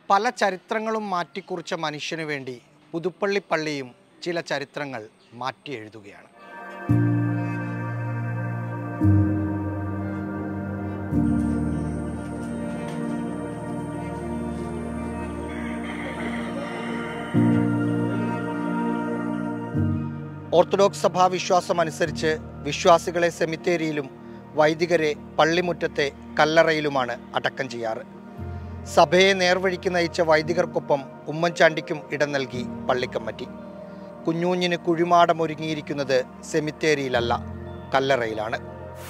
പല ചരിത്രങ്ങളും മാറ്റിക്കുറിച്ച മനുഷ്യന് വേണ്ടി പുതുപ്പള്ളി പള്ളിയും ചില ചരിത്രങ്ങൾ മാറ്റി എഴുതുകയാണ് ഓർത്തഡോക്സ് സഭാ വിശ്വാസമനുസരിച്ച് വിശ്വാസികളെ സെമിത്തേരിയിലും വൈദികരെ പള്ളിമുറ്റത്തെ കല്ലറയിലുമാണ് അടക്കം ചെയ്യാറ് സഭയെ നേർവഴിക്ക് നയിച്ച വൈദികർക്കൊപ്പം ഉമ്മൻചാണ്ടിക്കും ഇടം നൽകി പള്ളിക്കമ്മറ്റി കുഞ്ഞൂഞ്ഞിന് കുഴിമാടമൊരുങ്ങിയിരിക്കുന്നത് സെമിത്തേരിയിലല്ല കല്ലറയിലാണ്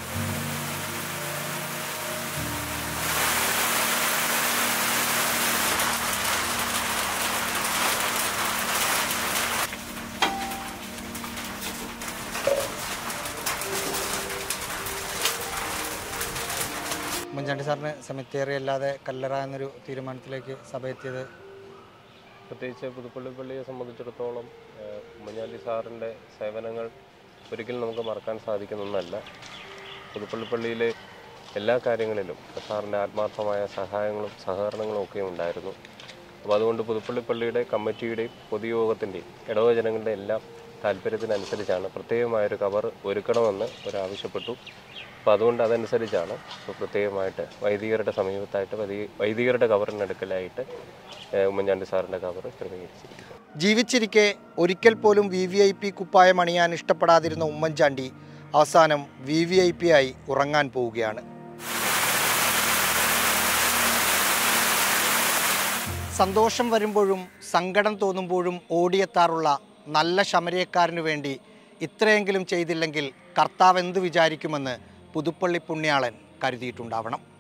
ഉമ്മൻചാണ്ടി സാറിന് സെമിത്തേറി അല്ലാതെ കല്ലറ എന്നൊരു തീരുമാനത്തിലേക്ക് സഭ എത്തിയത് പ്രത്യേകിച്ച് പുതുപ്പള്ളി പള്ളിയെ സംബന്ധിച്ചിടത്തോളം ഏഹ്, ഉമ്മൻചാണ്ടി സാറിൻ്റെ സേവനങ്ങൾ ഒരിക്കലും നമുക്ക് മറക്കാൻ സാധിക്കുന്ന ഒന്നല്ല പുതുപ്പള്ളി പള്ളിയിലെ എല്ലാ കാര്യങ്ങളിലും സാറിൻ്റെ ആത്മാർത്ഥമായ സഹായങ്ങളും സഹകരണങ്ങളും ഒക്കെ ഉണ്ടായിരുന്നു അപ്പോൾ അതുകൊണ്ട് പുതുപ്പള്ളി പള്ളിയുടെ കമ്മിറ്റിയുടെയും പൊതുയോഗത്തിൻ്റെയും ഇടവജനങ്ങളുടെ എല്ലാം താല്പര്യത്തിനനുസരിച്ചാണ് പ്രത്യേകമായൊരു കവർ ഒരുക്കണമെന്ന് ഒരാവശ്യപ്പെട്ടു അപ്പോൾ അതുകൊണ്ട് അതനുസരിച്ചാണ് ഇപ്പോൾ പ്രത്യേകമായിട്ട് വൈദികരുടെ സമീപത്തായിട്ട് വൈദി- വൈദികരുടെ കവറിനടുക്കലായിട്ട് ഏഹ്, ഉമ്മൻചാണ്ടി സാറിൻ്റെ കവർ ക്രമീകരിച്ചിരിക്കുന്നത് ജീവിച്ചിരിക്കെ ഒരിക്കൽ പോലും വി വി ഐ പി കുപ്പായം അണിയാൻ ഇഷ്ടപ്പെടാതിരുന്ന ഉമ്മൻചാണ്ടി അവസാനം വി വി ഐ പി ആയി ഉറങ്ങാൻ പോവുകയാണ് സന്തോഷം വരുമ്പോഴും സങ്കടം തോന്നുമ്പോഴും ഓടിയെത്താറുള്ള നല്ല ശമരിയക്കാരനു വേണ്ടി ഇത്രയെങ്കിലും ചെയ്തില്ലെങ്കിൽ കർത്താവ് എന്ത് വിചാരിക്കുമെന്ന് പുതുപ്പള്ളി പുണ്യാളൻ കരുതിയിട്ടുണ്ടാവണം